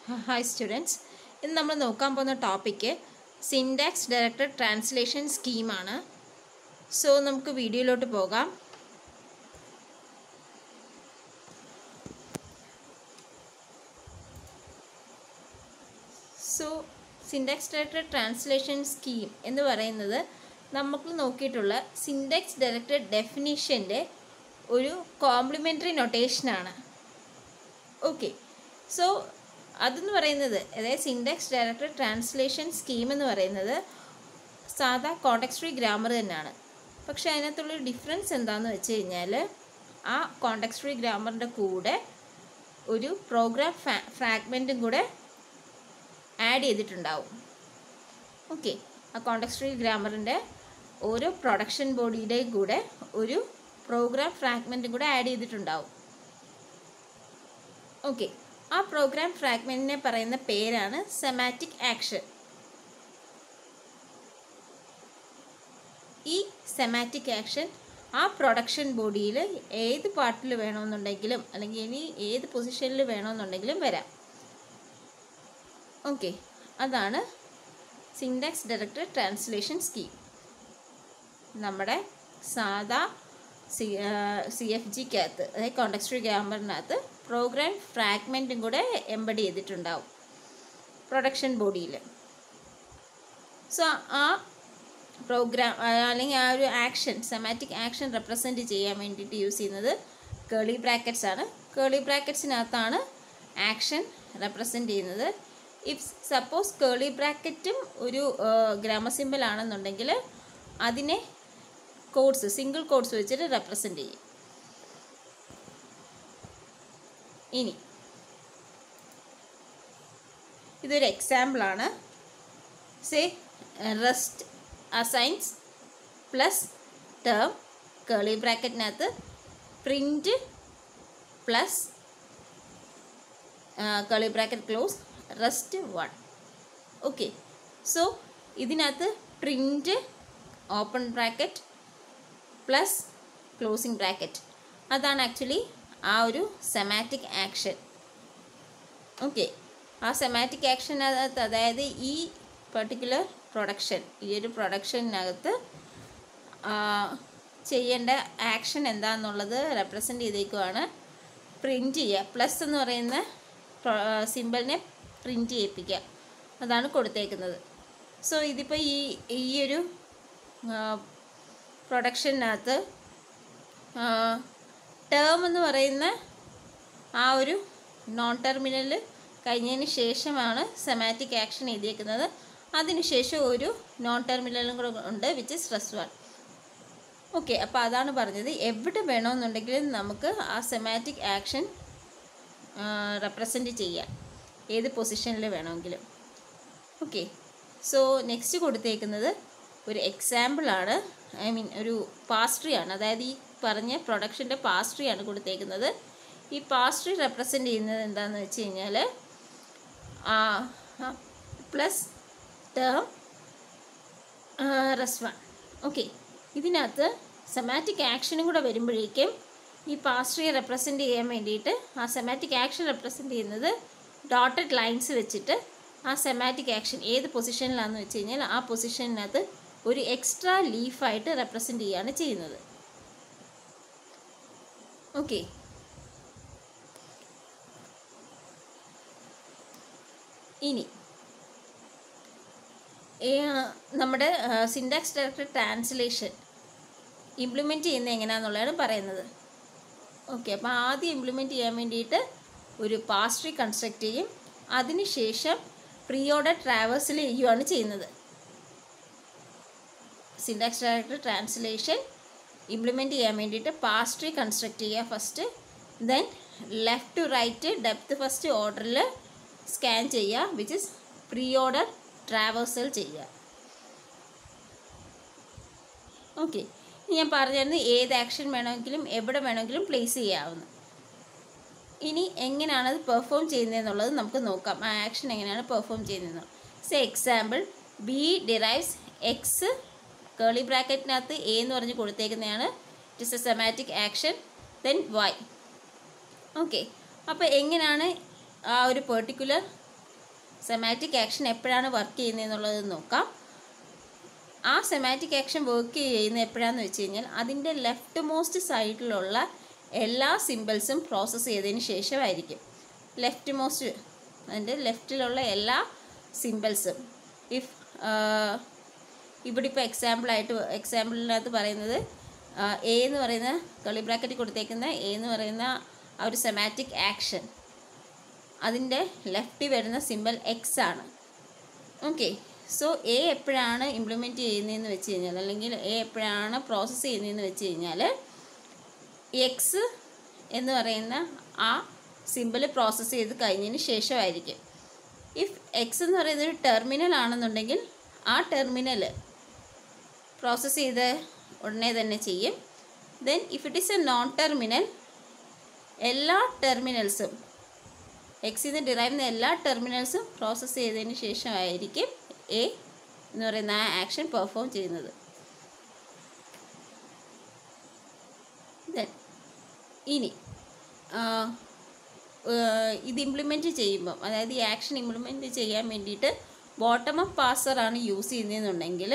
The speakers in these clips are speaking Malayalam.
ഹായ് സ്റ്റുഡൻസ് ഇന്ന് നമ്മൾ നോക്കാൻ പോകുന്ന ടോപ്പിക്ക് സിൻഡാക്സ് ഡയറക്റ്റഡ് ട്രാൻസ്ലേഷൻ സ്കീമാണ് സോ നമുക്ക് വീഡിയോയിലോട്ട് പോകാം so syntax directed translation scheme എന്ന് പറയുന്നത് നമുക്ക് നോക്കിയിട്ടുള്ള സിൻഡാക്സ് ഡയറക്റ്റഡ് ഡെഫിനിഷൻ്റെ ഒരു കോംപ്ലിമെൻ്ററി നൊട്ടേഷനാണ് ഓക്കെ സോ അതെന്ന് പറയുന്നത് അതായത് സിൻഡാക്സ് ഡയറക്റ്റഡ് ട്രാൻസ്ലേഷൻ സ്കീം എന്ന് പറയുന്നത് സാധാ കോണ്ടക്സ്ട്രി ഗ്രാമർ തന്നെയാണ് പക്ഷേ അതിനകത്തുള്ളൊരു ഡിഫറൻസ് എന്താണെന്ന് വെച്ച് കഴിഞ്ഞാൽ ആ കോണ്ടക്സ്ട്രി ഗ്രാമറിൻ്റെ കൂടെ ഒരു പ്രോഗ്രാം ഫാ ഫ്രാഗ്മെൻറ്റും കൂടെ ആഡ് ചെയ്തിട്ടുണ്ടാവും ഓക്കെ ആ കോണ്ടക്സ്ട്രി ഗ്രാമറിൻ്റെ ഓരോ പ്രൊഡക്ഷൻ ബോഡിയുടെയും കൂടെ ഒരു പ്രോഗ്രാം ഫ്രാഗ്മെൻറ്റും കൂടെ ആഡ് ചെയ്തിട്ടുണ്ടാവും ഓക്കെ ആ പ്രോഗ്രാം ഫ്രാഗ്മെൻറ്റിനെ പറയുന്ന പേരാണ് സെമാറ്റിക് ആക്ഷൻ ഈ സെമാറ്റിക് ആക്ഷൻ ആ പ്രൊഡക്ഷൻ ബോഡിയിൽ ഏത് പാർട്ടിൽ വേണമെന്നുണ്ടെങ്കിലും അല്ലെങ്കിൽ ഇനി ഏത് പൊസിഷനിൽ വേണമെന്നുണ്ടെങ്കിലും വരാം ഓക്കെ അതാണ് സിൻഡാക്സ് ഡയറക്റ്റഡ് ട്രാൻസ്ലേഷൻ സ്കീം നമ്മുടെ സാധാ സി സി എഫ് ജിക്കകത്ത് അതായത് കോണ്ടക്സ്ട്രി ഗ്രാമറിനകത്ത് പ്രോഗ്രാം ഫ്രാഗ്മെൻറ്റും കൂടെ എംബഡ് ചെയ്തിട്ടുണ്ടാവും പ്രൊഡക്ഷൻ ബോഡിയിൽ സോ ആ പ്രോഗ്രാം അല്ലെങ്കിൽ ആ ഒരു ആക്ഷൻ സെമാറ്റിക് ആക്ഷൻ റെപ്രസെൻറ്റ് ചെയ്യാൻ വേണ്ടിയിട്ട് യൂസ് ചെയ്യുന്നത് കേളി ബ്രാക്കറ്റ്സ് ആണ് കേളി ബ്രാക്കറ്റ്സിനകത്താണ് ആക്ഷൻ റെപ്രസെൻറ്റ് ചെയ്യുന്നത് ഇഫ് സപ്പോസ് കേളി ബ്രാക്കറ്റും ഒരു ഗ്രാമർ സിമ്പിൾ ആണെന്നുണ്ടെങ്കിൽ അതിനെ കോഡ്സ് സിംഗിൾ കോഡ്സ് വെച്ചിട്ട് റെപ്രസെൻറ്റ് ചെയ്യും ഇനി ഇതൊരു എക്സാമ്പിളാണ് say rest assigns plus term curly ബ്രാക്കറ്റിനകത്ത് print plus curly bracket close rest one okay so ഇതിനകത്ത് print open bracket plus closing bracket അതാണ് ആക്ച്വലി ആ ഒരു സെമാറ്റിക് ആക്ഷൻ ഓക്കെ ആ സെമാറ്റിക് ആക്ഷനകത്ത് അതായത് ഈ പെർട്ടിക്കുലർ പ്രൊഡക്ഷൻ ഈ ഒരു പ്രൊഡക്ഷനകത്ത് ചെയ്യേണ്ട ആക്ഷൻ എന്താണെന്നുള്ളത് റെപ്രസെൻ്റ് ചെയ്തേക്കുവാണ് പ്രിൻറ്റ് ചെയ്യുക പ്ലസ് എന്ന് പറയുന്ന സിമ്പിളിനെ പ്രിൻറ്റ് ചെയ്യിപ്പിക്കുക അതാണ് കൊടുത്തേക്കുന്നത് സോ ഇതിപ്പോൾ ഈ ഈ ഒരു പ്രൊഡക്ഷനകത്ത് ടേം എന്ന് പറയുന്ന ആ ഒരു നോൺ ടെർമിനൽ കഴിഞ്ഞതിന് ശേഷമാണ് സെമാറ്റിക് ആക്ഷൻ എഴുതിയേക്കുന്നത് അതിനുശേഷം ഒരു നോൺ ടെർമിനലും കൂടെ ഉണ്ട് വിച്ച് സ്ട്രെസ് വൺ ഓക്കെ അപ്പോൾ അതാണ് പറഞ്ഞത് എവിടെ വേണമെന്നുണ്ടെങ്കിലും നമുക്ക് ആ സെമാറ്റിക് ആക്ഷൻ റെപ്രസെൻറ്റ് ചെയ്യാം ഏത് പൊസിഷനിൽ വേണമെങ്കിലും ഓക്കെ സോ നെക്സ്റ്റ് കൊടുത്തേക്കുന്നത് ഒരു എക്സാമ്പിളാണ് ഐ മീൻ ഒരു പാസ്ട്രിയാണ് അതായത് ഈ പറഞ്ഞ പ്രൊഡക്ഷൻ്റെ പാസ്ട്രിയാണ് കൊടുത്തേക്കുന്നത് ഈ പാസ്ട്രി റെപ്രസെൻറ്റ് ചെയ്യുന്നത് എന്താണെന്ന് വെച്ച് കഴിഞ്ഞാൽ plus term rest one okay ഇതിനകത്ത് സെമാറ്റിക് ആക്ഷനും കൂടെ വരുമ്പോഴേക്കും ഈ പാസ്ട്രിയെ റെപ്രസെൻറ്റ് ചെയ്യാൻ വേണ്ടിയിട്ട് ആ സെമാറ്റിക് ആക്ഷൻ റെപ്രസെൻറ്റ് ചെയ്യുന്നത് ഡോട്ടഡ് ലൈൻസ് വെച്ചിട്ട് ആ സെമാറ്റിക് ആക്ഷൻ ഏത് പൊസിഷനിലാണെന്ന് വെച്ച് കഴിഞ്ഞാൽ ആ പൊസിഷനകത്ത് ഒരു എക്സ്ട്രാ ലീഫായിട്ട് റെപ്രസെൻറ്റ് ചെയ്യുകയാണ് ചെയ്യുന്നത് ഓക്കെ ഇനി നമ്മുടെ സിൻഡാക്സ് ഡയറക്റ്റഡ് ട്രാൻസ്ലേഷൻ ഇംപ്ലിമെൻറ്റ് ചെയ്യുന്നത് എങ്ങനെയാണെന്നുള്ളതാണ് പറയുന്നത് ഓക്കെ അപ്പോൾ ആദ്യം ഇംപ്ലിമെൻറ്റ് ചെയ്യാൻ വേണ്ടിയിട്ട് ഒരു പാസ്ട്രി കൺസ്ട്രക്റ്റ് ചെയ്യും അതിനുശേഷം പ്രീ ഓർഡർ ട്രാവേഴ്സിൽ ചെയ്യുകയാണ് ചെയ്യുന്നത് സിൻഡാക്സ് ഡയറക്റ്റഡ് ട്രാൻസ്ലേഷൻ ഇംപ്ലിമെൻറ്റ് ചെയ്യാൻ വേണ്ടിയിട്ട് പാസ്ട്രി കൺസ്ട്രക്റ്റ് ചെയ്യുക first then left to right depth first ഓർഡറിൽ സ്കാൻ ചെയ്യുക which is pre order traversal ചെയ്യുക ഓക്കെ ഞാൻ പറഞ്ഞിരുന്നു ഏത് ആക്ഷൻ വേണമെങ്കിലും എവിടെ വേണമെങ്കിലും പ്ലേസ് ചെയ്യാവുന്നു ഇനി എങ്ങനെയാണ് അത് പെർഫോം ചെയ്യുന്നതെന്നുള്ളത് നമുക്ക് നോക്കാം ആ ആക്ഷൻ എങ്ങനെയാണ് പെർഫോം ചെയ്യുന്നത് say example B derives X curly ബ്രാക്കറ്റിനകത്ത് എ എന്ന് പറഞ്ഞ് കൊടുത്തേക്കുന്നതാണ് it is a semantic action then Y okay അപ്പോൾ എങ്ങനെയാണ് ആ ഒരു പെർട്ടിക്കുലർ സെമാറ്റിക് ആക്ഷൻ എപ്പോഴാണ് വർക്ക് ചെയ്യുന്നതെന്നുള്ളത് നോക്കാം ആ സെമാറ്റിക് ആക്ഷൻ വർക്ക് ചെയ്യുന്ന എപ്പോഴാന്ന് വെച്ച് കഴിഞ്ഞാൽ അതിൻ്റെ ലെഫ്റ്റ് മോസ്റ്റ് സൈഡിലുള്ള എല്ലാ സിമ്പിൾസും പ്രോസസ്സ് ചെയ്തതിന് ശേഷമായിരിക്കും ലെഫ്റ്റ് മോസ്റ്റ് അതിൻ്റെ ലെഫ്റ്റിലുള്ള എല്ലാ സിമ്പിൾസും ഇഫ് ഇവിടെ ഇപ്പോൾ എക്സാമ്പിളായിട്ട് എക്സാമ്പിളിനകത്ത് പറയുന്നത് എ എന്ന് പറയുന്ന കളി ബ്രാക്കറ്റ് കൊടുത്തേക്കുന്ന എ എന്ന് പറയുന്ന ആ ഒരു സെമാറ്റിക് ആക്ഷൻ അതിൻ്റെ ലെഫ്റ്റിൽ വരുന്ന സിമ്പിൾ എക്സ് ആണ് ഓക്കെ സോ എ എപ്പോഴാണ് ഇംപ്ലിമെൻറ്റ് ചെയ്യുന്നതെന്ന് വെച്ച് കഴിഞ്ഞാൽ അല്ലെങ്കിൽ എ എപ്പോഴാണ് പ്രോസസ്സ് ചെയ്യുന്നതെന്ന് വെച്ച് കഴിഞ്ഞാൽ എക്സ് എന്ന് പറയുന്ന ആ സിമ്പിൾ പ്രോസസ്സ് ചെയ്ത് കഴിഞ്ഞതിന് ശേഷമായിരിക്കും ഇഫ് എക്സ് എന്ന് പറയുന്നത് ഒരു ടെർമിനൽ ആണെന്നുണ്ടെങ്കിൽ ആ ടെർമിനൽ പ്രോസസ്സ് ചെയ്ത് ഉടനെ തന്നെ ചെയ്യും then if it is a non terminal എല്ലാ ടെർമിനൽസും എക്സിൽ നിന്ന് ഡിറൈവ് ചെയ്യുന്ന എല്ലാ ടെർമിനൽസും പ്രോസസ്സ് ചെയ്തതിന് ശേഷമായിരിക്കും എ എന്ന് പറയുന്ന ആ ആക്ഷൻ പെർഫോം ചെയ്യുന്നത് ദെൻ ഇനി ആ, ഏർ, ഇത് ഇംപ്ലിമെൻറ്റ് ചെയ്യുമ്പം അതായത് ഈ ആക്ഷൻ ഇംപ്ലിമെൻറ്റ് ചെയ്യാൻ വേണ്ടിയിട്ട് ബോട്ടം അപ്പ് പാസറാണ് യൂസ് ചെയ്യുന്നതെന്നുണ്ടെങ്കിൽ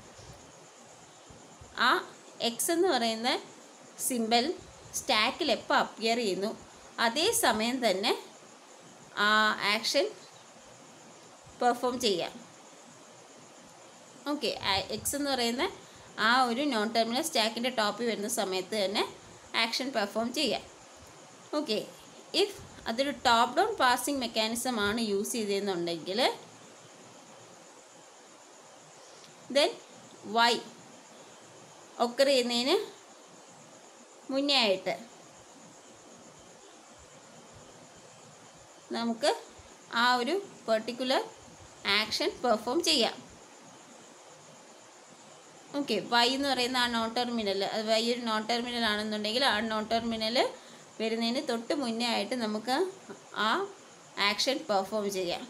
ആ എക്സ് എന്ന് പറയുന്ന സിമ്പൽ സ്റ്റാക്കിൽ എപ്പോൾ അപ്പിയർ ചെയ്യുന്നു അതേ സമയം തന്നെ ആ ആക്ഷൻ പെർഫോം ചെയ്യാം ഓക്കെ എക്സ് എന്ന് പറയുന്ന ആ ഒരു നോൺ ടെർമിനൽ സ്റ്റാക്കിൻ്റെ ടോപ്പിൽ വരുന്ന സമയത്ത് തന്നെ ആക്ഷൻ പെർഫോം ചെയ്യാം ഓക്കെ ഇഫ് അതൊരു ടോപ്പ് ഡൗൺ പാസിംഗ് മെക്കാനിസം ആണ് യൂസ് ചെയ്തതെന്നുണ്ടെങ്കിൽ ദെൻ വൈ ഒക്കർ ചെയ്യുന്നതിന് മുന്നേ ആയിട്ട് നമുക്ക് ആ ഒരു പെർട്ടിക്കുലർ ആക്ഷൻ പെർഫോം ചെയ്യാം ഓക്കെ വൈ എന്ന് പറയുന്ന ആ നോൺ ടെർമിനൽ അത് വൈ ഒരു നോൺ ടെർമിനൽ ആണെന്നുണ്ടെങ്കിൽ ആ നോൺ ടെർമിനൽ വരുന്നതിന് തൊട്ട് മുന്നേ ആയിട്ട് നമുക്ക് ആ ആക്ഷൻ പെർഫോം ചെയ്യാം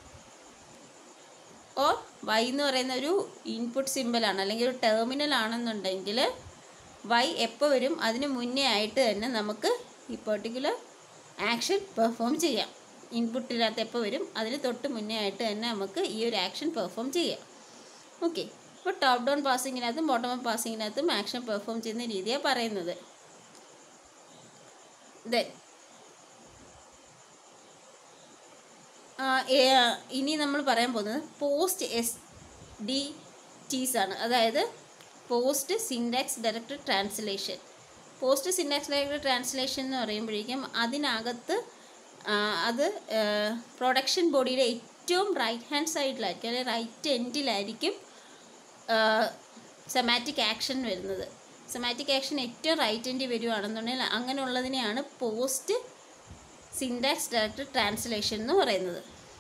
ഓ വൈ എന്ന് പറയുന്ന ഒരു ഇൻപുട്ട് സിമ്പിളാണ് അല്ലെങ്കിൽ ഒരു ടെർമിനൽ ആണെന്നുണ്ടെങ്കിൽ വൈ എപ്പോൾ വരും അതിന് മുന്നേ ആയിട്ട് തന്നെ നമുക്ക് ഈ പെർട്ടിക്കുലർ ആക്ഷൻ പെർഫോം ചെയ്യാം ഇൻപുട്ടിനകത്ത് എപ്പോൾ വരും അതിന് തൊട്ട് മുന്നേ ആയിട്ട് തന്നെ നമുക്ക് ഈ ഒരു ആക്ഷൻ പെർഫോം ചെയ്യാം ഓക്കെ ഇപ്പോൾ ടോപ്പ് ഡൗൺ പാസിങ്ങിനകത്തും ബോട്ടം അപ്പ് പാസിങ്ങിനകത്തും ആക്ഷൻ പെർഫോം ചെയ്യുന്ന രീതിയാണ് പറയുന്നത് ദെൻ ഇനി നമ്മൾ പറയാൻ പോകുന്നത് പോസ്റ്റ് എസ് ഡി ടീസ് ആണ് അതായത് post syntax direct translation post syntax direct translation എന്ന് പറയുമ്പോഴേക്കും അതിനകത്ത് ആ, അത് പ്രൊഡക്ഷൻ ബോഡിയുടെ ഏറ്റവും റൈറ്റ് ഹാൻഡ് സൈഡിലായിരിക്കും അല്ലെങ്കിൽ റൈറ്റ് എൻഡിലായിരിക്കും സെമാറ്റിക് ആക്ഷൻ വരുന്നത് സെമാറ്റിക് ആക്ഷൻ ഏറ്റവും റൈറ്റ് എൻഡിൽ വരുവാണെന്നുണ്ടെങ്കിൽ അങ്ങനെയുള്ളതിനെയാണ് പോസ്റ്റ് സിൻഡാക്സ് ഡയറക്റ്റ് ട്രാൻസ്ലേഷൻ എന്ന് പറയുന്നത്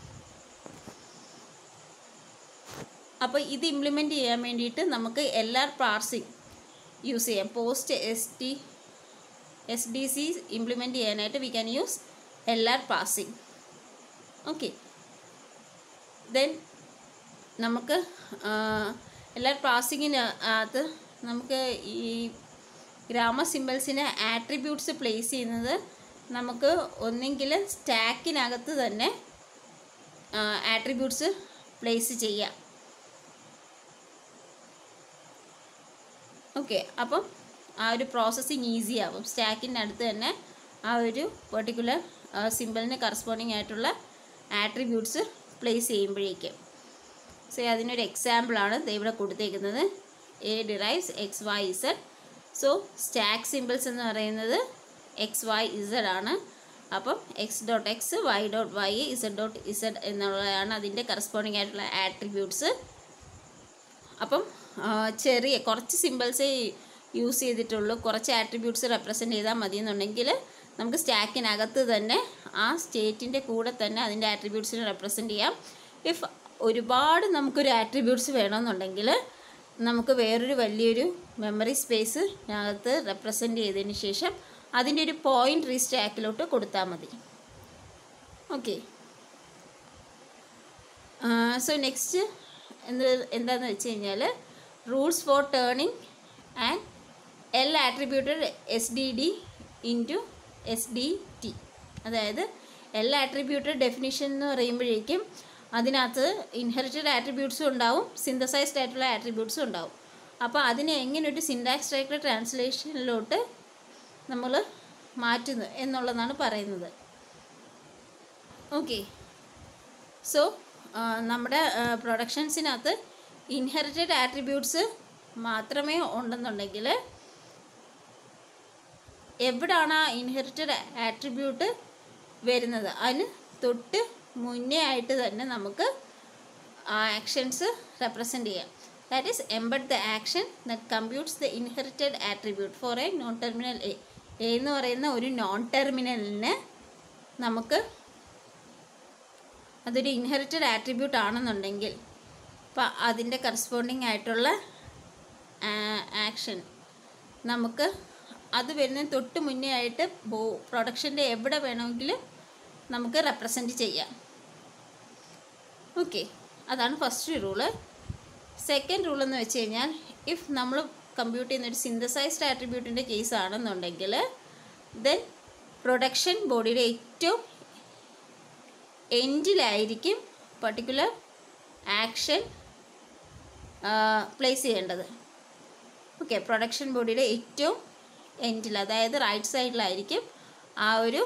അപ്പോൾ ഇത് ഇംപ്ലിമെൻറ്റ് ചെയ്യാൻ വേണ്ടിയിട്ട് നമുക്ക് എൽ ആർ പാർസിങ് യൂസ് ചെയ്യാം post S T S D C implement ചെയ്യാനായിട്ട് we can use L R parsing okay then നമുക്ക് എൽ ആർ പാസിങ്ങിന് അകത്ത് നമുക്ക് ഈ ഗ്രാമർ സിമ്പിൾസിന് ആട്രിബ്യൂട്ട്സ് പ്ലേസ് ചെയ്യുന്നത് നമുക്ക് ഒന്നെങ്കിൽ സ്റ്റാക്കിനകത്ത് തന്നെ ആട്രിബ്യൂട്ട്സ് പ്ലേസ് ചെയ്യാം ഓക്കെ അപ്പം ആ ഒരു പ്രോസസ്സിങ് ഈസി ആവും സ്റ്റാക്കിൻ്റെ അടുത്ത് തന്നെ ആ ഒരു പെർട്ടിക്കുലർ സിമ്പിളിന് കറസ്പോണ്ടിങ് ആയിട്ടുള്ള ആട്രിബ്യൂട്ട്സ് പ്ലേസ് ചെയ്യുമ്പോഴേക്കും സോ അതിനൊരു എക്സാമ്പിളാണ് ദേ ഇവിടെ കൊടുത്തേക്കുന്നത് A derives X Y Z so stack symbols എന്ന് പറയുന്നത് എക്സ് വൈ ഇസഡ് ആണ് അപ്പം X dot X Y dot Y Z dot Z എന്നുള്ളതാണ് അതിൻ്റെ കറസ്പോണ്ടിങ് ആയിട്ടുള്ള ആട്രിബ്യൂട്ട്സ് അപ്പം ആ, ചെറിയ കുറച്ച് സിമ്പിൾസേ യൂസ് ചെയ്തിട്ടുള്ളൂ കുറച്ച് ആട്രിബ്യൂട്ട്സ് റെപ്രസെൻറ്റ് ചെയ്താൽ മതി എന്നുണ്ടെങ്കിൽ നമുക്ക് സ്റ്റാക്കിനകത്ത് തന്നെ ആ സ്റ്റേറ്റിൻ്റെ കൂടെ തന്നെ അതിൻ്റെ ആട്രിബ്യൂട്ട്സിനെ റെപ്രസെൻറ്റ് ചെയ്യാം ഇഫ് ഒരുപാട് നമുക്കൊരു ആട്രിബ്യൂട്ട്സ് വേണമെന്നുണ്ടെങ്കിൽ നമുക്ക് വേറൊരു വലിയൊരു മെമ്മറി സ്പേസ് അകത്ത് റെപ്രസെൻറ്റ് ചെയ്തതിന് ശേഷം അതിൻ്റെ ഒരു പോയിൻ്റ് റീ സ്റ്റാക്കിലോട്ട് കൊടുത്താൽ മതി ഓക്കെ സോ നെക്സ്റ്റ് എന്ത് എന്താണെന്ന് വെച്ച് കഴിഞ്ഞാൽ rules for turning and L attributed S D D into S D T അതായത് എൽ ആട്രിബ്യൂട്ടഡ് ഡെഫിനിഷൻ എന്ന് പറയുമ്പോഴേക്കും അതിനകത്ത് ഇൻഹെറിറ്റഡ് ആട്രിബ്യൂട്ട്സും ഉണ്ടാവും സിന്തസൈസ്ഡ് ആയിട്ടുള്ള ആട്രിബ്യൂട്ട്സും ഉണ്ടാവും അപ്പോൾ അതിനെ എങ്ങനെ ഒരു സിൻഡാക്സ് ഡയറക്ടർ ട്രാൻസ്ലേഷനിലോട്ട് നമ്മൾ മാറ്റുന്നു എന്നുള്ളതാണ് പറയുന്നത് ഓക്കെ സോ നമ്മുടെ പ്രൊഡക്ഷൻസിനകത്ത് ഇൻഹെറിറ്റഡ് ആട്രിബ്യൂട്ട്സ് മാത്രമേ ഉണ്ടെന്നുണ്ടെങ്കിൽ എവിടാണ് ആ ഇൻഹെറിറ്റഡ് ആട്രിബ്യൂട്ട് വരുന്നത് അതിന് തൊട്ട് മുന്നേ ആയിട്ട് തന്നെ നമുക്ക് ആ ആക്ഷൻസ് റെപ്രസെൻ്റ് ചെയ്യാം that is embed the action that computes the inherited attribute for a non terminal A A എന്ന് പറയുന്ന ഒരു നോൺ ടെർമിനലിന് നമുക്ക് അതൊരു ഇൻഹെറിറ്റഡ് ആട്രിബ്യൂട്ട് ആണെന്നുണ്ടെങ്കിൽ അപ്പോൾ അതിൻ്റെ കറസ്പോണ്ടിങ് ആയിട്ടുള്ള ആക്ഷൻ നമുക്ക് അത് വരുന്നതിന് തൊട്ട് മുന്നേ ആയിട്ട് ബോ പ്രൊഡക്ഷൻ്റെ എവിടെ വേണമെങ്കിലും നമുക്ക് റെപ്രസെൻറ്റ് ചെയ്യാം ഓക്കെ അതാണ് ഫസ്റ്റ് റൂള് സെക്കൻഡ് റൂൾ എന്ന് വെച്ച് കഴിഞ്ഞാൽ ഇഫ് നമ്മൾ കമ്പ്യൂട്ട് ചെയ്യുന്ന ഒരു സിന്തസൈസ്ഡ് ആട്രിബ്യൂട്ടിൻ്റെ കേസ് ആണെന്നുണ്ടെങ്കിൽ ദെൻ പ്രൊഡക്ഷൻ ബോഡിയുടെ ഏറ്റവും എൻഡിലായിരിക്കും പർട്ടിക്കുലർ ആക്ഷൻ പ്ലേസ് ചെയ്യേണ്ടത് ഓക്കെ പ്രൊഡക്ഷൻ ബോഡിയുടെ ഏറ്റവും എൻഡിൽ അതായത് റൈറ്റ് സൈഡിലായിരിക്കും ആ ഒരു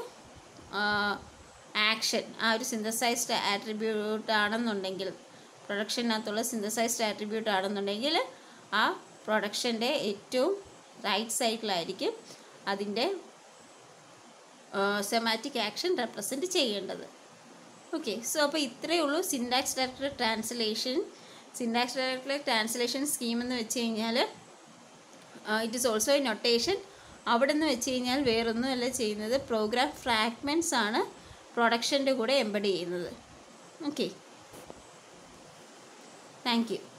ആക്ഷൻ ആ ഒരു സിന്തസൈസ്ഡ് ആട്രിബ്യൂട്ട് ആണെന്നുണ്ടെങ്കിൽ പ്രൊഡക്ഷനകത്തുള്ള സിന്തസൈസ്ഡ് ആട്രിബ്യൂട്ട് ആണെന്നുണ്ടെങ്കിൽ ആ പ്രൊഡക്ഷൻ്റെ ഏറ്റവും റൈറ്റ് സൈഡിലായിരിക്കും അതിൻ്റെ സെമാറ്റിക് ആക്ഷൻ റെപ്രസെൻറ്റ് ചെയ്യേണ്ടത് ഓക്കെ സോ അപ്പോൾ ഇത്രയേ ഉള്ളൂ syntax directed translation syntax directed translation scheme എന്ന് വെച്ച് കഴിഞ്ഞാൽ it is also a notation അവിടെ നിന്ന് വെച്ച് കഴിഞ്ഞാൽ വേറൊന്നുമല്ല ചെയ്യുന്നത് പ്രോഗ്രാം ഫ്രാഗ്മെൻറ്റ്സ് ആണ് പ്രൊഡക്ഷൻ്റെ കൂടെ എംബഡ് ചെയ്യുന്നത് ഓക്കെ താങ്ക് യു